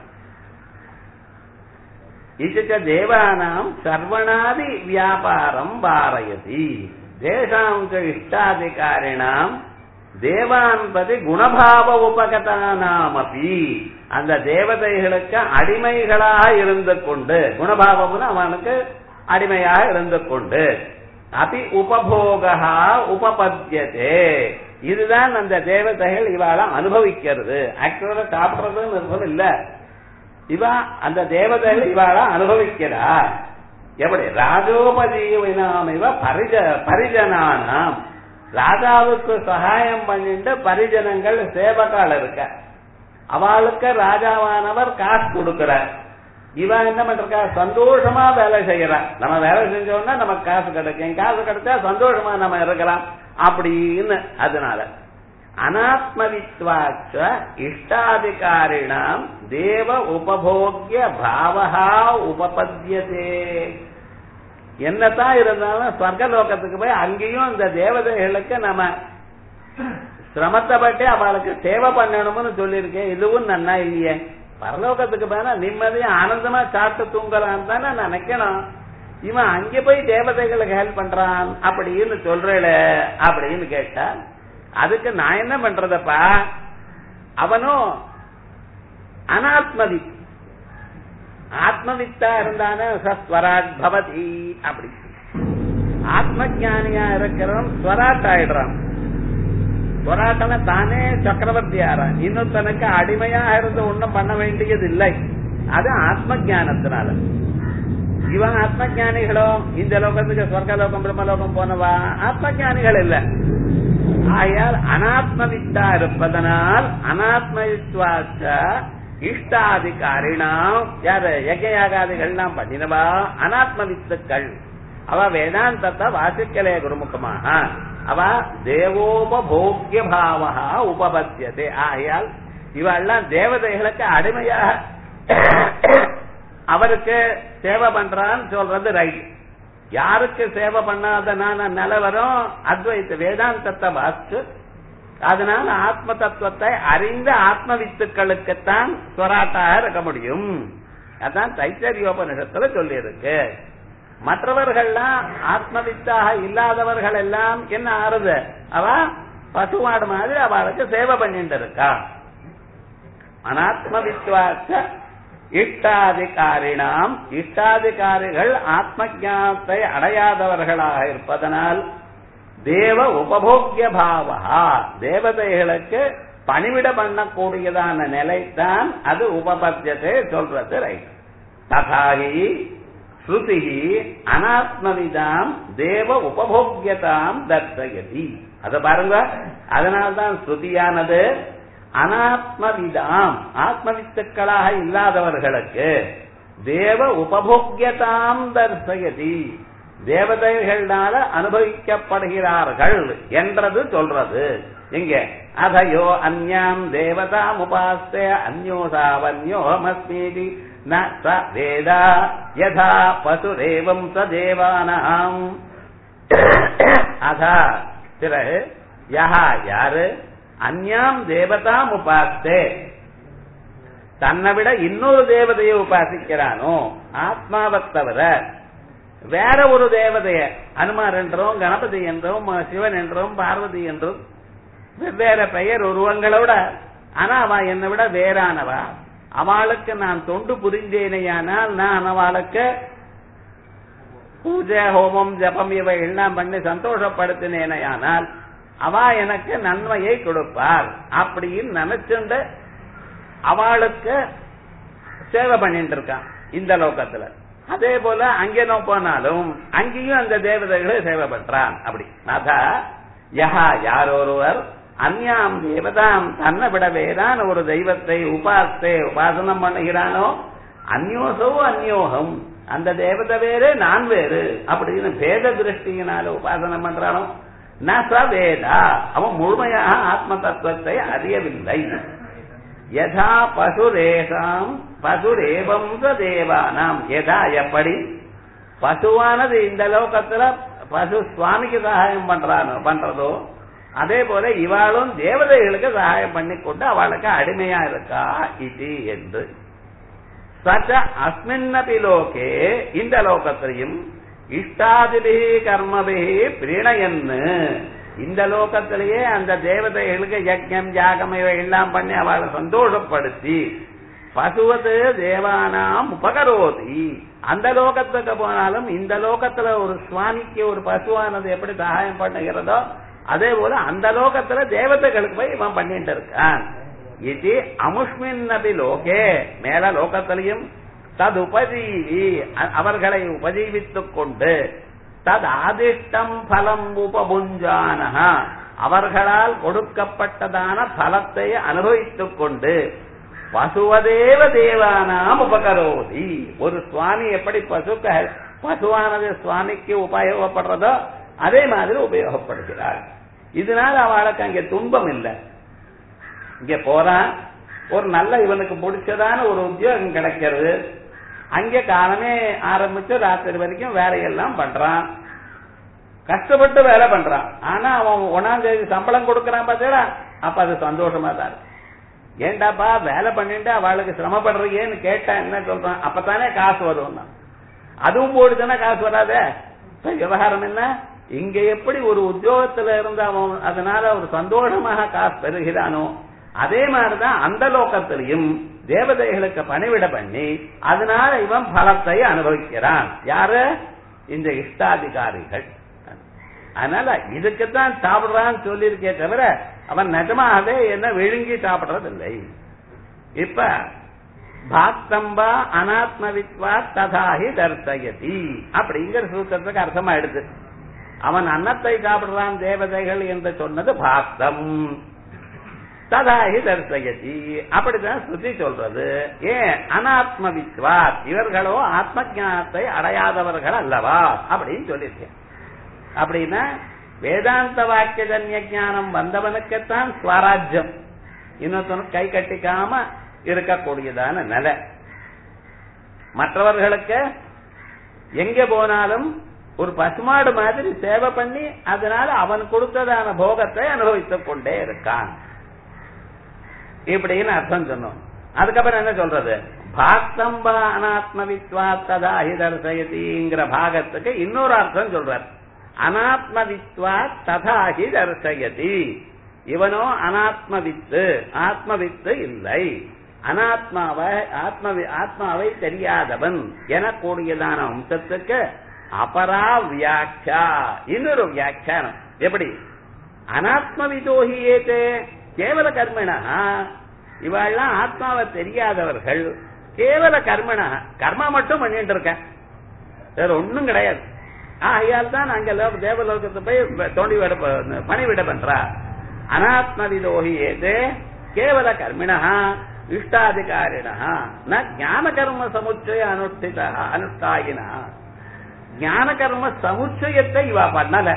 A: இதுச்ச தேவானாம் சர்வணாதி வியாபாரம் வாரயதி தேசாம் ச இஷ்டாதிகாரிணாம் தேவான் பதி குணபாவ உபகதானாமபி அந்த தேவதைகளுக்கு அடிமைகளாக இருந்து கொண்டு குணபாவம்னு அவனுக்கு அடிமையாக இருந்து கொண்டு அபி உபபோகா உபபத்தியதே இதுதான் அந்த தேவதைகள் இவாள அனுபவிக்கிறது ஆக்சுவலா சாப்பிடுறதுன்னு அர்த்தம் இல்ல இவா அந்த தேவதைகள் இவாள அனுபவிக்கிறா எப்படி ராஜோபஜீவினாம் இவ பரிஜ பரிஜனானாம் ராஜாவுக்கு சகாயம் பண்ணிட்டு பரிஜனங்கள் சேவகால் இருக்க அவளுக்கு ராஜாவானவர் காசு கொடுக்கிறார் இவன் என்ன பண்றா சந்தோஷமா வேலை செய்யறான் நம்ம வேலை செஞ்சோம்னா நமக்கு காசு கிடைக்கும் காசு கிடைச்சா சந்தோஷமா நம்ம இருக்கலாம் அப்படின்னு அதனால அனாத்மவித்வாச்ச இஷ்டாதிகாரிணாம் தேவ உபபோக்கிய பாவகா உபபத்தியதே என்னதான் இருந்தாலும் ஸ்வர்கலோகத்துக்கு போய் அங்கேயும் இந்த தேவதைகளுக்கு நம்ம சிரமத்தைப்பட்டு அவளுக்கு சேவை பண்ணணும்னு சொல்லியிருக்கேன் இதுவும் நன்னா இல்லையே பரலோகத்துக்கு போனா நிம்மதியா ஆனந்தமா சாப்பிட்டு தூங்கலாம் தானே நினைக்கணும் இவன் அங்க போய் தேவதைகளுக்கு ஹெல்ப் பண்றான் அப்படின்னு சொல்றேல அப்படின்னு கேட்டா அதுக்கு நான் என்ன பண்றதப்பா அவனும் அனாத்மதி ஆத்மவித்தா இருந்தானே சஸ்வராட் பவதி அப்படி ஆத்ம ஜானியா இருக்கிறவன் ஸ்வராட் ஆயிடுறான் ஸ்வராட்டன தானே சக்கரவர்த்தி ஆறான் இன்னொருத்தனுக்கு அடிமையா இருந்து ஒண்ணும் பண்ண வேண்டியது இல்லை அது ஆத்ம ஜானத்தினால இவன் ஆத்ம ஜானிகளோ இந்த லோகத்துக்கு சொர்க்கலோகம் பிரம்மலோகம் போனவா ஆத்ம ஜானிகள் இல்ல ஆயால் அனாத்மவித்தா இருப்பதனால் அனாத்மவித்வாச்ச இஷ்டாதிகாரினாம் யாரு யஜயாகாதிகள்லாம் பண்ணினவா அனாத்ம வித்துக்கள் அவ வேதாந்தத்தை வாசிக்கலே குருமுகமாக அவ தேவோபோக்கிய பாவா உபபத்தியதே ஆகையால் இவெல்லாம் தேவதைகளுக்கு அடிமையாக அவருக்கு சேவை பண்றான்னு சொல்றது ரைட் யாருக்கு சேவை பண்ணாதனான நிலவரம் அத்வைத்த வேதாந்தத்தை வாசிச்சு அதனால ஆத்ம தத்துவத்தை அறிந்த ஆத்ம வித்துக்களுக்குத்தான் ஸ்வராட்டாக இருக்க முடியும் அதான் தைத்தரியோபனிஷத்துல சொல்லி இருக்கு மற்றவர்கள்லாம் ஆத்மவித்தாக இல்லாதவர்கள் எல்லாம் என்ன ஆறுது அவ பசுமாடு மாதிரி அவளுக்கு சேவை பண்ணிட்டு இருக்கா அனாத்ம வித்வாச இஷ்டாதிகாரினாம் இஷ்டாதிகாரிகள் ஆத்ம ஞானத்தை அடையாதவர்களாக இருப்பதனால் தேவ உபபோக்கிய பாவா தேவதைகளுக்கு பணிவிட பண்ணக்கூடியதான நிலைத்தான் அது உபபத்தியத்தை சொல்றது ரைட் ததாகி ஸ்ருதி அனாத்மவிதாம் தேவ உபபோக்கியதாம் தர்சயதி அத பாருங்க அதனால்தான் ஸ்ருதியானது அனாத்மவிதாம் ஆத்மவித்துக்களாக இல்லாதவர்களுக்கு தேவ உபபோக்கியதாம் தர்சயதி தேவதைகளால அனுபவிக்கப்படுகிறார்கள் என்றது சொல்றது எங்க அதயோ அந்யாம் தேவதாம் உபாஸ்தே அந்யோசாவன்யோமஸ்மீதி ந ச வேதா யதா பசுரேவம் ச தேவானாம் அதா பிறகு யஹா யாரு அந்யாம் தேவதாம் உபாஸ்தே தன்னை விட இன்னொரு தேவதையை உபாசிக்கிறானோ ஆத்மாவை தவிர வேற ஒரு தேவதைய அனுமார் என்றும் கணபதி என்றும் சிவன் என்றும் பார்வதி என்றும் வெவ்வேறு பெயர் உருவங்களோட ஆனா அவ என்னை விட வேறானவா அவளுக்கு நான் தொண்டு புரிந்தேனையானால் நான் அவளுக்கு பூஜை ஹோமம் ஜபம் இவை எல்லாம் பண்ணி சந்தோஷப்படுத்தினேனையானால் அவ எனக்கு நன்மையை கொடுப்பார் அப்படின்னு நினைச்சுண்டு அவளுக்கு சேவை பண்ணிட்டு இருக்கான் இந்த லோகத்துல அதே போல அங்கே போனாலும் அங்கேயும் அந்த தேவதைகளை சேவை பண்றான் அப்படி அதா யஹா யாரொருவர் அந்யாம் தேவதாம் தன்னை விட வேறான ஒரு தெய்வத்தை உபாசத்தை உபாசனம் பண்ணுகிறானோ அந்யோசோ அந்யோகம் அந்த தேவதை வேறு நான் வேறு அப்படின்னு பேத திருஷ்டியினால உபாசனை பண்றானோ ந ச வேதா அவன் முழுமையாக ஆத்ம தத்துவத்தை அறியவில்லை யதா பசுரேஷாம் பசுரேவம் ச தேவானாம் யதா எப்படி பசுவானது இந்த லோகத்துல பசு சுவாமிக்கு சகாயம் பண்றானோ பண்றதோ அதே போல இவாளும் தேவதைகளுக்கு சகாயம் பண்ணி கொண்டு அவளுக்கு அடிமையா இருக்கா இது என்று சச்ச அஸ்மின்னபி லோகே இந்த லோகத்திலையும் இஷ்டாதிபிகி கர்மபிகி பிரணயன்னு இந்த லோகத்திலேயே அந்த தேவதைகளுக்கு யஜ்யம் யாகம் இவை எல்லாம் பண்ணி அவளை சந்தோஷப்படுத்தி பசுவது தேவானாம் உபகரோதி அந்த லோகத்துக்கு போனாலும் இந்த லோகத்துல ஒரு சுவாமிக்கு ஒரு பசுவானது எப்படி சகாயம் பண்ணுகிறதோ அதே போல அந்த லோகத்துல தேவதைகளுக்கு போய் இவன் பண்ணிட்டு இருக்கான் இது அமுஷ்மின் நபி லோகே மேல லோகத்திலையும் தது உபஜீவி அவர்களை உபஜீவித்துக் கொண்டு தது ஆதிஷ்டம் பலம் உபபுஞ்சானஹ அவர்களால் கொடுக்கப்பட்டதான பலத்தை அனுபவித்துக் கொண்டு பசுவதேவ தேவானாம் உபகரோதி ஒரு சுவாமி எப்படி பசுக்க பசுவானது சுவாமிக்கு உபயோகப்படுறதோ அதே மாதிரி உபயோகப்படுகிறார் இதனால அவளுக்கு அங்கே துன்பம் இல்லை இங்க போறான் ஒரு நல்ல இவனுக்கு பிடிச்சதான ஒரு உத்தியோகம் கிடைக்கிறது அங்கே காலமே ஆரம்பிச்சு ராத்திரி வரைக்கும் வேலையெல்லாம் பண்றான் கஷ்டப்பட்டு வேலை பண்றான் ஆனா அவன் ஒன்னாம் தேதி சம்பளம் கொடுக்கறான் பார்த்தா அப்ப அது சந்தோஷமா தான் இருக்கு ஏண்டாப்பா வேலை பண்ணிட்டு அவளுக்கு சிரமப்படுறீங்கன்னு கேட்டா என்ன சொல்றான் அப்பதானே காசு வரும் அதுவும் போடுதானே காசு வராதே விவகாரம் என்ன இங்க எப்படி ஒரு உத்தியோகத்துல இருந்து அவன் அதனால ஒரு சந்தோஷமாக காசு பெறுகிறானோ அதே மாதிரிதான் அந்த லோகத்திலையும் தேவதைகளுக்கு பணிவிட பண்ணி அதனால இவன் பலத்தை அனுபவிக்கிறான் யாரு இந்த இஷ்டாதிகாரிகள் அதனால இதுக்குத்தான் சாப்பிடுறான்னு சொல்லியிருக்கே தவிர அவன் நிஜமாகவே என்ன விழுங்கி சாப்பிடுறதில்லை இப்ப பாக்தம்பா அனாத்மவித்வா ததாகி தர்சயதி அப்படிங்கிற சூத்திரத்துக்கு அர்த்தமா எடுத்து அவன் அன்னத்தை சாப்பிடுறான் தேவதைகள் என்று சொன்னது பாக்தம் ததாகி தர்சயதி அப்படிதான் ஸ்ருதி சொல்றது ஏன் அனாத்ம வித்வாத் இவர்களோ ஆத்ம ஞானத்தை அடையாதவர்கள் அல்லவா அப்படின்னு சொல்லியிருக்கேன் அப்படின்னா வேதாந்த வாக்கியஜன்ய ஞானம் வந்தவனுக்குத்தான் ஸ்வராஜ்யம் இன்னொருத்தனுக்கு கை கட்டிக்காம இருக்கக்கூடியதான நிலை மற்றவர்களுக்கு எங்க போனாலும் ஒரு பசுமாடு மாதிரி சேவை பண்ணி அதனால அவன் கொடுத்ததான போகத்தை அனுபவித்துக் கொண்டே இருக்கான் இப்படின்னு அர்த்தம் சொன்னோம் அதுக்கப்புறம் என்ன சொல்றது பாக்தம்பா அனாத்மவித்வா ததா ஹிதர்சயதிங்கிற பாகத்துக்கு இன்னொரு அர்த்தம் சொல்றார் அனாத்மவித்வா ததாகி தர்சயதி இவனோ அனாத்மவித்து ஆத்மவித்து இல்லை அனாத்மாவை ஆத்ம ஆத்மாவை தெரியாதவன் எனக்கூடியதான அம்சத்துக்கு அபரா வியாக்கியா இன்னொரு வியாக்கியானம் எப்படி அனாத்மவிதோகி ஏதே கேவல கர்மனா இவெல்லாம் ஆத்மாவை தெரியாதவர்கள் கேவல கர்மனா கர்மா மட்டும் பண்ணிட்டு இருக்கேன் வேற ஒண்ணும் கிடையாது ஆகையால் தான் அங்க தேவலோகத்தை போய் தோண்டி விட பணிவிட பண்றா அனாத்மவிதோகி ஏதே கேவல கர்மிணா இஷ்டாதிகாரிண ந ஞான கர்ம சமுச்சய அனுஷ்டித அனுஷ்டாயின ஞான கர்ம சமுச்சயத்தை இவ பண்ணல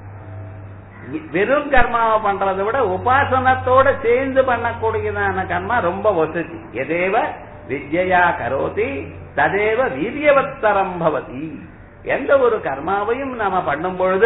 A: வெறும் கர்மாவை பண்றதை விட உபாசனத்தோட சேர்ந்து பண்ணக்கூடியதான கர்மா ரொம்ப வசதி எதேவ வித்யா கரோதி ததேவ வீரியவத்தரம் பவதி எந்த ஒரு கர்மாவையும் நாம பண்ணும் பொழுது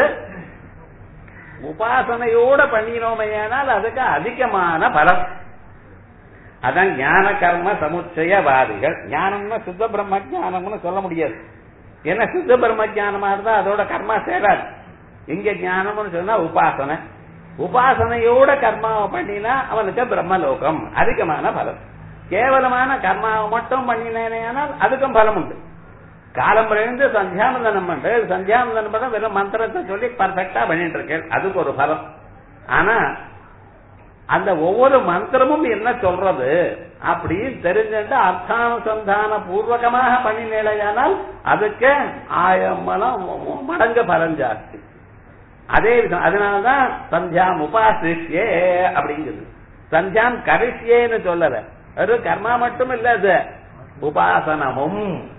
A: உபாசனையோட பண்ணினோமையானால் அதுக்கு அதிகமான பலம் அதான் ஞான கர்ம சமுச்சயவாதிகள் ஞானம்னா சுத்த பிரம்ம ஜானம்னு சொல்ல முடியாது ஏன்னா சுத்த பிரம்ம ஜானமா இருந்தா அதோட கர்மா சேராது இங்க ஞானம்னு சொன்னா உபாசனை உபாசனையோட கர்மாவை பண்ணினா அவனுக்கு பிரம்மலோகம் அதிகமான பலம் கேவலமான கர்மாவை மட்டும் பண்ணினேனால் அதுக்கும் பலம் உண்டு காலம் இருந்து சந்தியானந்தனம் பண்ற சந்தியானந்தனம் பண்ண வெறும் மந்திரத்தை சொல்லி பர்ஃபெக்டா பண்ணிட்டு இருக்கேன் அதுக்கு ஒரு பலம் ஆனா அந்த ஒவ்வொரு மந்திரமும் என்ன சொல்றது அப்படின்னு தெரிஞ்சுட்டு அர்த்தானுசந்தான பூர்வகமாக பண்ணினேலையானால் அதுக்கு ஆயிரம் மலம் மடங்கு பலம் ஜாஸ்தி அதே விதம் அதனாலதான் சந்தியாம் உபாசிஷ்யே அப்படிங்கிறது சந்தியாம் கரிஷ்யேன்னு சொல்லல அது கர்மா மட்டும் இல்ல அது உபாசனமும்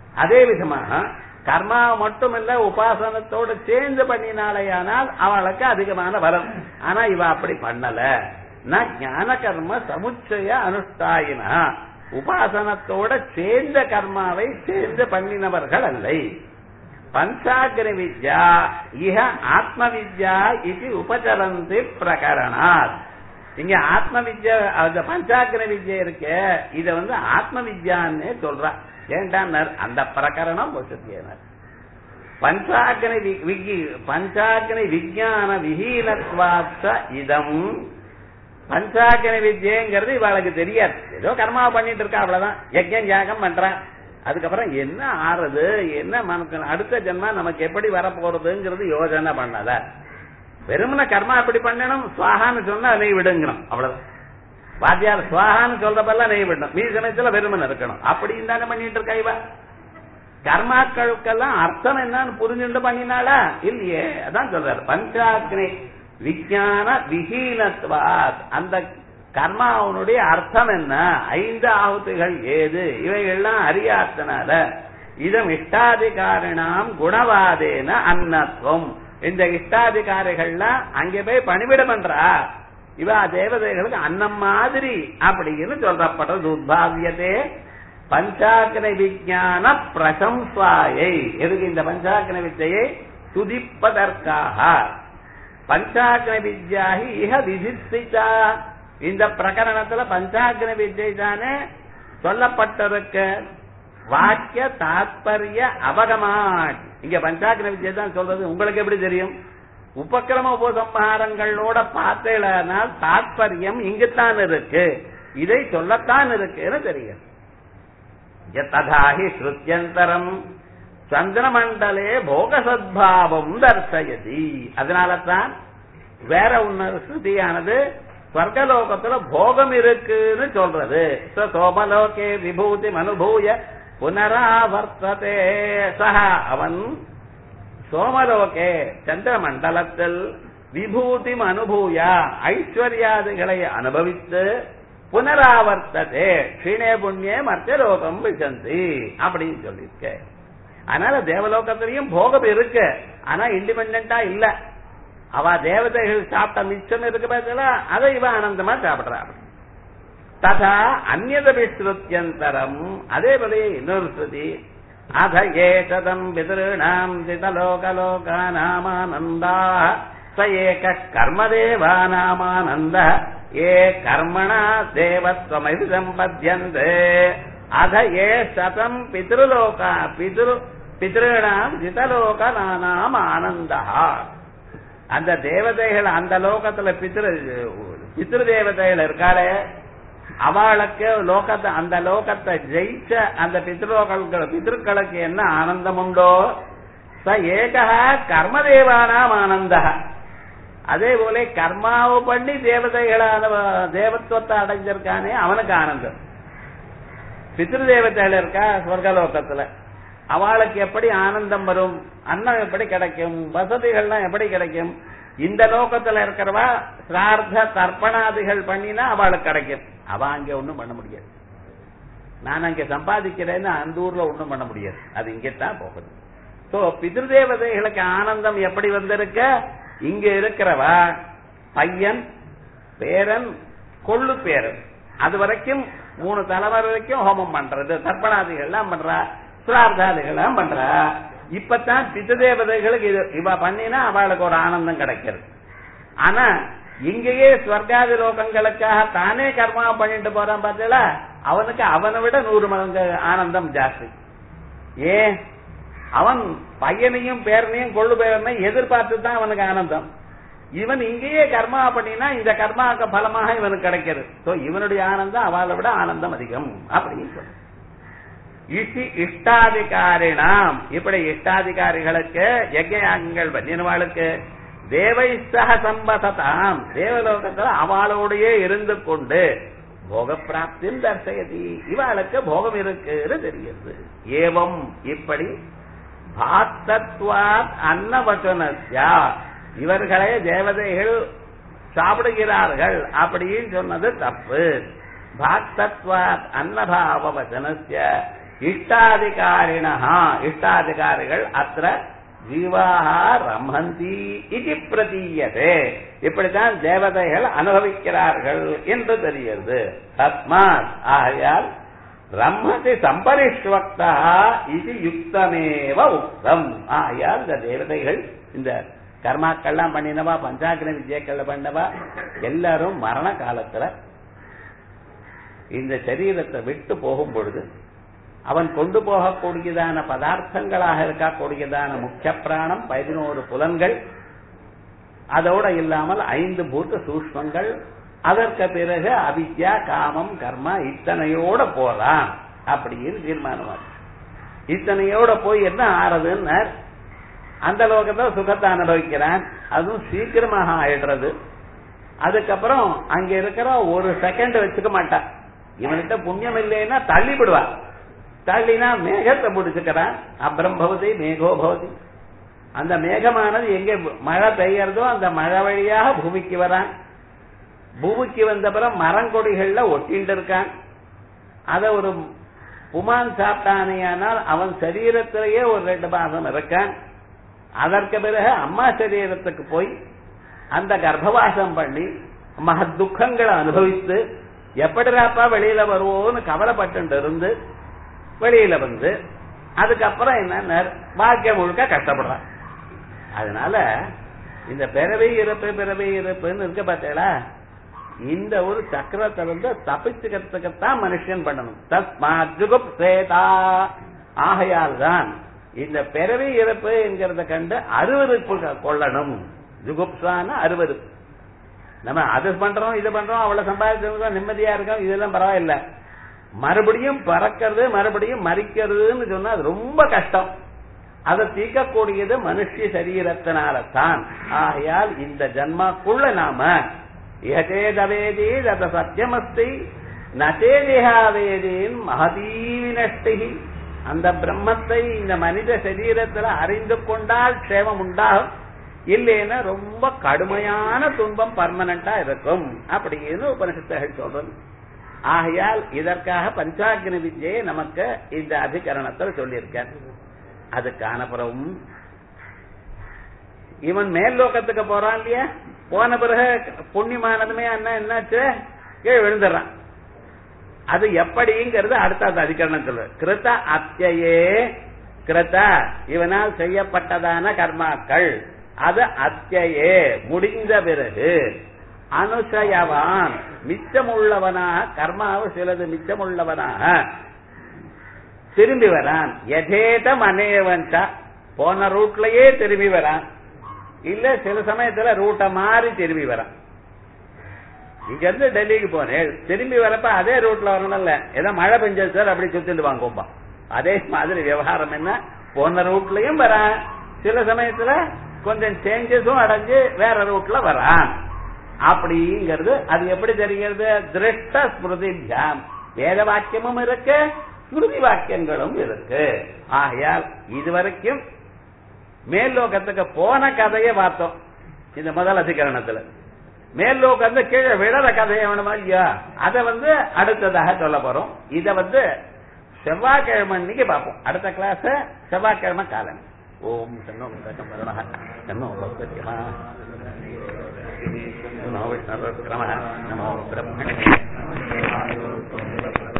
A: அதே விதமாக கர்மா மட்டுமல்ல உபாசனத்தோடு சேர்ந்து பண்ணினாலேயானால் அவளுக்கு அதிகமான வரம் ஆனா இவ அப்படி பண்ணல நான் ஞான கர்ம சமுச்சய அனுஷ்டாயினா உபாசனத்தோட சேர்ந்த கர்மாவை சேர்ந்து பண்ணினவர்கள் அல்லை பஞ்சாகிர வித்யா இஹ ஆத்ம வித்யா இது உபச்சரந்தி பிரகரணாத் இங்க ஆத்ம வித்யா அந்த பஞ்சாக்கிர வித்யா இருக்க இத வந்து ஆத்ம வித்யான்னு சொல்றா ஏன்டார் அந்த பிரகரணம் வசதியினர் பஞ்சாக்கிர பஞ்சாக்கிர விஜயான விஹீனத்வாச்ச இதம் பஞ்சாக்கிர வித்யங்கிறது இவளுக்கு தெரியாது ஏதோ கர்மா பண்ணிட்டு இருக்கா அவ்வளவுதான் யஜ்யம் யாகம் பண்றான் அதுக்கப்புறம் என்ன ஆறுது என்ன நமக்கு அடுத்த ஜென்மா நமக்கு எப்படி வரப்போறதுங்கிறது யோஜனை பண்ணல வெறுமன கர்மா எப்படி பண்ணணும் சுவாகான்னு சொன்னா நெய் விடுங்கணும் அவ்வளவுதான் வாத்தியார் சுவாகான்னு சொல்றப்பெல்லாம் நெய் விடணும் மீ சமயத்துல வெறுமன் இருக்கணும் அப்படின்னு தானே பண்ணிட்டு இருக்கா இவ கர்மாக்களுக்கெல்லாம் அர்த்தம் என்னன்னு புரிஞ்சுட்டு பண்ணினாளா இல்லையே அதான் சொல்றாரு பஞ்சாக்னி விஜயான விஹீனத்வாத் அந்த கர்மாவனுடைய அர்த்தம் என்ன ஐந்து ஆகுதிகள் ஏது இவைகள்லாம் அறியாத்தனால இதம் இஷ்டாதிகாரினாம் குணவாதேன அன்னத்துவம் இந்த இஷ்டாதிகாரிகள்லாம் அங்கே போய் பணிவிட பண்றா இவ தேவதைகளுக்கு அன்னம் மாதிரி அப்படின்னு சொல்றப்பட்டது உத்பாவியதே பஞ்சாக்கன விஜான பிரசம்சாயை எதுக்கு இந்த பஞ்சாக்கன வித்தையை துதிப்பதற்காக பஞ்சாக்கன வித்யாகி இஹ விதித்திச்சா இந்த பிரகரணத்துல பஞ்சாக்கன வித்யை தானே சொல்லப்பட்டிருக்க வாக்கிய தாத்பரிய அவகமாட் இங்க பஞ்சாக்கன வித்யை தான் சொல்றது உங்களுக்கு எப்படி தெரியும் உபக்கிரம உபசம்ஹாரங்களோட பார்த்தேனால் தாத்பரியம் இங்குத்தான் இருக்கு இதை சொல்லத்தான் இருக்குன்னு தெரியும் ததாஹி ஸ்ருத்தியந்தரம் சந்திரமண்டலே போகசத்பாவம் தர்சயதி அதனால தான் வேற ஒன்னு ஸ்ருதியானது ஸ்வர்கலோகத்துல போகம் இருக்குன்னு சொல்றது சோமலோகே விபூதி அனுபூய புனராவர்த்ததே சஹ அவன் சோமலோகே சந்திரமண்டலத்தில் விபூதி அனுபூய ஐஸ்வர்யாதிகளை அனுபவித்து புனராவர்த்ததே க்ஷீணே புண்ணியே மத்தியலோகம் விசந்தி அப்படின்னு சொல்லியிருக்க அதனால தேவலோகத்திலையும் போகம் இருக்கு ஆனா இண்டிபெண்டா இல்ல அவ தேவதைகள் சாப்பிட்ட மிச்சம் இருக்கு பார்த்தா அதை இவ ஆனந்தமா சாப்பிடுறா ததா அந்நதபி ஸ்ருத்தியந்தரம் அதே போல இன்னொரு ஸ்ருதி அத ஏததம் பிதॄணாம் திதலோகலோகானாமானந்தா ச ஏக கர்மதேவானாமானந்த ஏ கர்மணா தேவத்வமபி சம்பத்தியந்தே அத ஏ சதம் பித்ருலோகா பித்ரு பித்ருணாம் ஜிதலோகனானாம் ஆனந்தா அந்த தேவதைகள் அந்த லோகத்துல பித்ரு பித்ரு தேவதைகள் இருக்காளே அவளுக்கு லோகத்தை அந்த லோகத்தை ஜெயிச்ச அந்த பித்ருலோகங்கள் பித்ருக்களுக்கு என்ன ஆனந்தம் உண்டோ ச ஏகா கர்மதேவானாம் ஆனந்த அதே போல கர்மாவை பண்ணி தேவதைகளான தேவத்துவத்தை அடைஞ்சிருக்கானே அவனுக்கு ஆனந்தம் பித்ரு தேவதைகள் இருக்கா ஸ்வர்கலோகத்துல அவளுக்கு எப்படி ஆனந்தம் வரும் அன்னம் எப்படி கிடைக்கும் வசதிகள்லாம் எப்படி கிடைக்கும் இந்த லோகத்துல இருக்கிறவா சிரார்த்த தர்ப்பணாதிகள் பண்ணினா அவளுக்கு கிடைக்கும் அவ அங்க ஒண்ணும் பண்ண முடியாது நான் அங்க சம்பாதிக்கிறேன்னு அந்த ஊர்ல ஒண்ணும் பண்ண முடியாது அது இங்கத்தான் போகுது சோ பிதிருதேவதைகளுக்கு ஆனந்தம் எப்படி வந்திருக்க இங்க இருக்கிறவா பையன் பேரன் கொள்ளு பேரன் அது வரைக்கும் மூணு தலைமுறை வரைக்கும் ஹோமம் பண்றது தர்ப்பணாதிகள் எல்லாம் பண்றா சுரார்த்தாதிகள் எல்லாம் பண்றா இப்பதான் பித்ததேவதைகளுக்கு இது இவ பண்ணினா அவளுக்கு ஒரு ஆனந்தம் கிடைக்கிறது ஆனா இங்கேயே ஸ்வர்காதி லோகங்களுக்காக தானே கர்மா பண்ணிட்டு போறான் பார்த்தீங்களா அவனுக்கு அவனை விட நூறு மடங்கு ஆனந்தம் ஜாஸ்தி ஏன் அவன் பையனையும் பேரனையும் கொள்ளு பேரனையும் எதிர்பார்த்து தான் அவனுக்கு ஆனந்தம் இவன் இங்கேயே கர்மா பண்ணினா இந்த கர்மாக்கு பலமாக இவனுக்கு கிடைக்கிறது சோ இவனுடைய ஆனந்தம் அவளை விட ஆனந்தம் அதிகம் அப்படின்னு சொல்லு இசி இஷ்டாதிகாரினாம் இப்படி இஷ்டாதிகாரிகளுக்கு யஜ்யாகங்கள் பண்ணினவாளுக்கு தேவை சக சம்பதத்தாம் தேவலோகத்துல அவளோடையே இருந்து கொண்டு போக பிராப்தியும் தர்சயதி இவாளுக்கு போகம் இருக்குன்னு தெரியுது ஏவம் இப்படி பாத்தத்வாத் அன்னவச்சனஸ்யா இவர்களே தேவதைகள் சாப்பிடுகிறார்கள் அப்படின்னு சொன்னது தப்பு பாக்தத்வாத் அன்னபாவ வச்சனஸ்ய இஷ்டாதிகாரிணா இஷ்டாதிகாரிகள் அத்த ஜீவாக ரமந்தி இது பிரதீயதே இப்படித்தான் தேவதைகள் அனுபவிக்கிறார்கள் என்று தெரிகிறது தஸ்மாத் ஆகையால் பிரம்மதி சம்பரிஷ்வக்தா இது யுக்தமேவ உக்தம் ஆகையால் இந்த தேவதைகள் இந்த கர்மாக்கள்லாம் பண்ணினவா பஞ்சாக்கிர விஜயக்கள்ல பண்ணவா எல்லாரும் மரண காலத்துல இந்த சரீரத்தை விட்டு போகும் பொழுது அவன் கொண்டு போகக்கூடியதான பதார்த்தங்களாக இருக்கக்கூடியதான முக்கிய பிராணம் பதினோரு புலன்கள் அதோட இல்லாமல் ஐந்து பூத்த சூஷ்மங்கள் அதற்கு பிறகு அவித்யா காமம் கர்மா இத்தனையோட போலாம் அப்படின்னு தீர்மானமாச்சு இத்தனையோட போய் என்ன ஆறதுன்னு அந்த லோகத்துல சுகத்தை அனுபவிக்கிறான் அதுவும் சீக்கிரமாக ஆயிடுறது அதுக்கப்புறம் அங்க இருக்கிற ஒரு செகண்ட் வச்சுக்க மாட்டான் இவன்கிட்ட புண்ணியம் இல்லைன்னா தள்ளி விடுவான் தள்ளினா மேகத்தை பிடிச்சுக்கிறான் அப்புறம் பவதி மேகோ பவதி அந்த மேகமானது எங்க மழை பெய்யறதோ அந்த மழை வழியாக பூமிக்கு வரான் பூமிக்கு வந்த பிறகு மரங்கொடிகள்ல ஒட்டிட்டு இருக்கான் அத ஒரு புமான் சாப்பிட்டானேயானால் அவன் சரீரத்திலேயே ஒரு ரெண்டு மாதம் இருக்கான் அதற்கு பிறகு அம்மா சரீரத்துக்கு போய் அந்த கர்ப்பவாசம் பண்ணி மக துக்கங்களை அனுபவித்து எப்படிராப்பா வெளியில வருவோம்னு கவலைப்பட்டு இருந்து வெளியில வந்து அதுக்கப்புறம் என்ன வாழ்க்கை முழுக்க கஷ்டப்படுறான் அதனால இந்த பிறவி இறப்பு பிறவி இறப்புன்னு இருக்க பார்த்தீங்களா இந்த ஒரு சக்கரத்திலிருந்து தப்பிச்சுக்கிறதுக்குத்தான் மனுஷன் பண்ணணும் தஸ்மாத் ஜுகுப் சேதா ஆகையால் தான் இந்த பிறவி இறப்பு என்கிறத கண்டு அருவருப்பு கொள்ளணும் ஜுகுப்சான அருவருப்பு நம்ம அது பண்றோம் இது பண்றோம் அவ்வளவு சம்பாதிச்சிருக்கோம் நிம்மதியா இருக்கோம் இதெல்லாம் பரவாயில்ல மறுபடியும் பறக்கிறது மறுபடியும் மறிக்கிறதுன்னு சொன்னா அது ரொம்ப கஷ்டம் அதை தீர்க்கக்கூடியது மனுஷ சரீரத்தினால தான் ஆகையால் இந்த ஜன்மாக்குள்ள நாம ஏதேதவேதி தத சத்தியமஸ்தி நச்சேதிகாவேதின் மகதீவினஷ்டி அந்த பிரம்மத்தை இந்த மனித சரீரத்துல அறிந்து கொண்டால் க்ஷேமம் உண்டாகும் இல்லைன்னா ரொம்ப கடுமையான துன்பம் பர்மனண்டா இருக்கும் அப்படின்னு உபனிஷத்துகள் சொல்றது ஆகையால் இதற்காக பஞ்சாக்னி வித்யை நமக்கு இந்த அதிகரணத்தில் சொல்லியிருக்கார் அதுக்கான பிறகும் இவன் மேல் லோகத்துக்கு போறான் இல்லையா போன பிறகு புண்ணியமானதுமே என்ன என்னாச்சு கீழே விழுந்துடுறான் அது எப்படிங்கிறது அடுத்த அதிகரணம் சொல்லு கிருத்த அத்தியே கிருத்த இவனால் செய்யப்பட்டதான கர்மாக்கள் அது அத்தியே முடிந்த பிறகு அனுசயவான் மிச்சமுள்ளவனாக கர்மாவு சிலது மிச்சமுள்ளவனாக திரும்பி வரான் எதேதம் அநேவன்ச்சா போன ரூட்லயே திரும்பி வரான் இல்ல சில சமயத்துல ரூட்டை மாறி திரும்பி வரான் இங்க இருந்து டெல்லிக்கு போனேன் திரும்பி வரப்ப அதே ரூட்ல வரணும்ல ஏதோ மழை பெஞ்சது சார் அப்படி சுத்திட்டு வாங்கோம்பா அதே மாதிரி விவகாரம் என்ன போன ரூட்லயும் வரான் சில சமயத்துல கொஞ்சம் சேஞ்சஸும் அடைஞ்சு வேற ரூட்ல வரான் அப்படிங்கிறது அது எப்படி தெரிகிறது திருஷ்ட ஸ்மிருதிபியாம் வேத வாக்கியமும் இருக்கு ஸ்மிருதி வாக்கியங்களும் இருக்கு ஆகையால் இதுவரைக்கும் மேல் லோகத்துக்கு போன கதையை பார்த்தோம் இந்த முதல் அதிகரணத்துல மேல் லோகத்து கீழே விழற கதையை வேணுமா இல்லையா அதை வந்து அடுத்ததாக சொல்ல போறோம் இத வந்து செவ்வாய்க்கிழமை அன்னைக்கு பார்ப்போம் அடுத்த கிளாஸ் செவ்வாய்க்கிழமை காலம் ஓம் சன்னோ வருணः சன்னோ பௌத்தமா நமோ விஷ்ணு நமோ பிரம்மணே